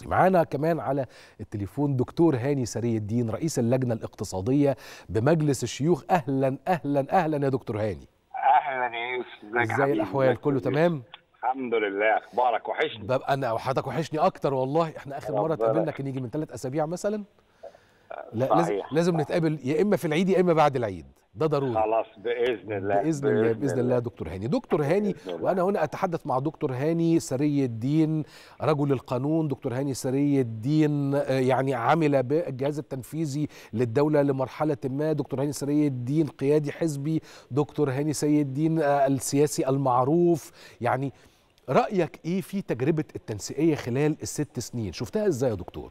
الاقتصادي معانا كمان على التليفون دكتور هاني سري الدين رئيس اللجنة الاقتصادية بمجلس الشيوخ أهلا أهلا أهلا يا دكتور هاني اهلا يا يوسف ازيك يا ازاي حبيبي؟ الأحوال ازيك كله يا يوسف؟ تمام الحمد لله اخبارك وحشني ببقى أنا وحضرتك وحشني أكتر والله احنا آخر مرة ربنا اتقابلنا كان يجي من ثلاث أسابيع مثلا لا صحيح. لازم لازم نتقابل يا إما في العيد يا إما بعد العيد ده ضروري خلاص باذن الله باذن الله باذن الله دكتور هاني دكتور هاني بإذن الله. وانا هنا اتحدث مع دكتور هاني سري الدين رجل القانون دكتور هاني سري الدين آه، يعني عمل بالجهاز التنفيذي للدوله لمرحله ما دكتور هاني سري الدين قيادي حزبي دكتور هاني سري الدين آه، السياسي المعروف يعني رايك ايه في تجربه التنسيقيه خلال الست سنين شفتها ازاي يا دكتور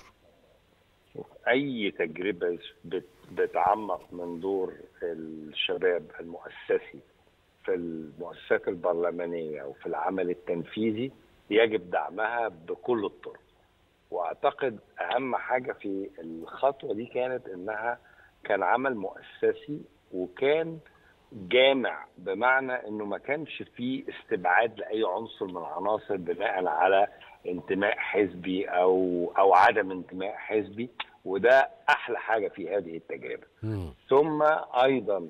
اي تجربه بت- بتعمق من دور الشباب المؤسسي في المؤسسات البرلمانيه وفي العمل التنفيذي يجب دعمها بكل الطرق واعتقد اهم حاجه في الخطوه دي كانت انها كان عمل مؤسسي وكان جامع بمعنى انه ما كانش فيه استبعاد لاي عنصر من العناصر بناء على انتماء حزبي او او عدم انتماء حزبي وده احلى حاجه في هذه التجربه مم. ثم ايضا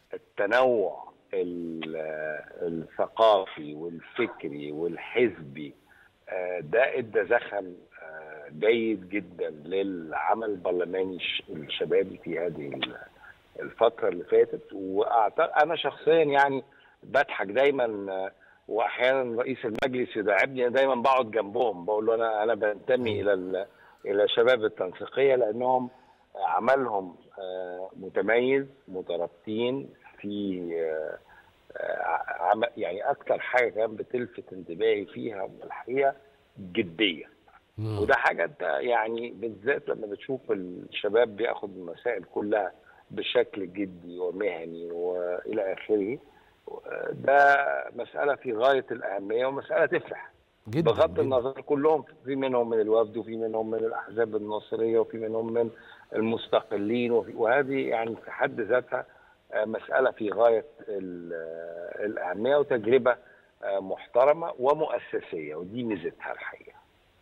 التنوع ال- الثقافي والفكري والحزبي آه، ده ادى زخم آه، جيد جدا للعمل البرلماني الش- الشبابي في هذه ال- الفتره اللي فاتت واعتقد انا شخصيا يعني بضحك دايما آه، واحيانا رئيس المجلس يداعبني أنا دايما بقعد جنبهم بقول له انا انا بنتمي الى ال- الى شباب التنسيقيه لانهم عملهم آه، متميز مترابطين في آه، آه، عم- يعني اكتر حاجه كان بتلفت انتباهي فيها الحقيقه جديه مم. وده حاجه انت يعني بالذات لما بتشوف الشباب بياخد المسائل كلها بشكل جدي ومهني والى اخره آه، ده مساله في غايه الاهميه ومساله تفرح جدا بغض جداً. النظر كلهم في منهم من الوفد وفي منهم من الاحزاب الناصريه وفي منهم من المستقلين وفي وهذه يعني في حد ذاتها آه، مساله في غايه ال- آه، الاهميه وتجربه آه، محترمه ومؤسسيه ودي ميزتها الحقيقه.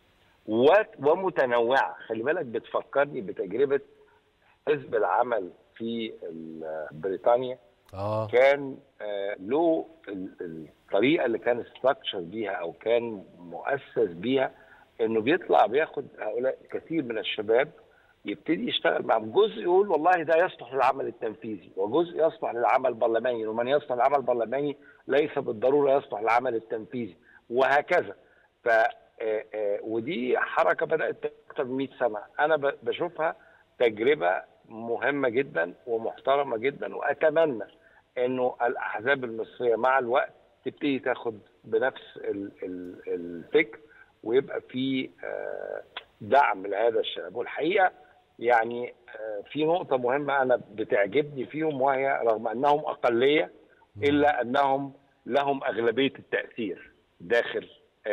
و- ومتنوعه خلي بالك بتفكرني بتجربه حزب العمل في ال- بريطانيا اه كان آه، له ال- الطريقه اللي كان استراكشر بيها او كان مؤسس بيها انه بيطلع بياخد هؤلاء كثير من الشباب يبتدي يشتغل معهم جزء يقول والله ده يصلح للعمل التنفيذي وجزء يصلح للعمل البرلماني ومن يصلح للعمل البرلماني ليس بالضروره يصلح للعمل التنفيذي وهكذا ف آه، آه، ودي حركه بدات اكثر من 100 سنه انا ب- بشوفها تجربه مهمه جدا ومحترمه جدا واتمنى انه الاحزاب المصريه مع الوقت تبتدي تاخد بنفس ال- ال- الفكر ويبقى في آه، دعم لهذا الشباب والحقيقه يعني آه، في نقطه مهمه انا بتعجبني فيهم وهي رغم انهم اقليه الا انهم لهم اغلبيه التاثير داخل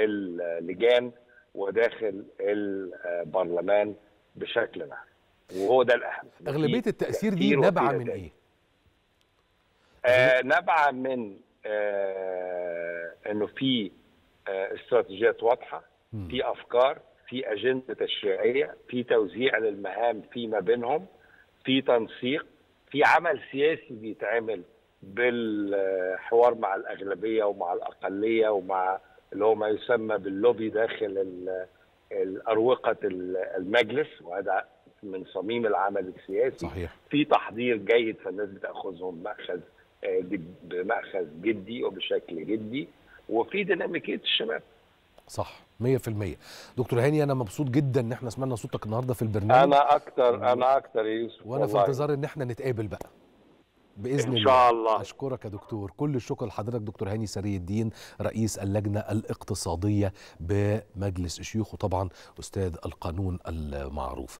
اللجان وداخل البرلمان بشكل عام وهو ده الاهم اغلبيه في التاثير دي تأثير وفي نابعه من نتائج. ايه آه نابعه من آه انه في آه استراتيجيات واضحه مم. في افكار في اجنده تشريعيه في توزيع للمهام فيما بينهم في تنسيق في عمل سياسي بيتعمل بالحوار مع الاغلبيه ومع الاقليه ومع اللي هو ما يسمى باللوبي داخل ال- الاروقه المجلس وهذا من صميم العمل السياسي صحيح في تحضير جيد فالناس بتاخذهم بمأخذ آه، جد- بمأخذ جدي وبشكل جدي وفي ديناميكيه الشباب صح 100% دكتور هاني انا مبسوط جدا ان احنا سمعنا صوتك النهارده في البرنامج انا اكتر انا اكتر يا يوسف وانا في والله. انتظار ان احنا نتقابل بقى باذن إن الله شاء الله. اشكرك يا دكتور كل الشكر لحضرتك دكتور هاني سري الدين رئيس اللجنه الاقتصاديه بمجلس الشيوخ وطبعا استاذ القانون المعروف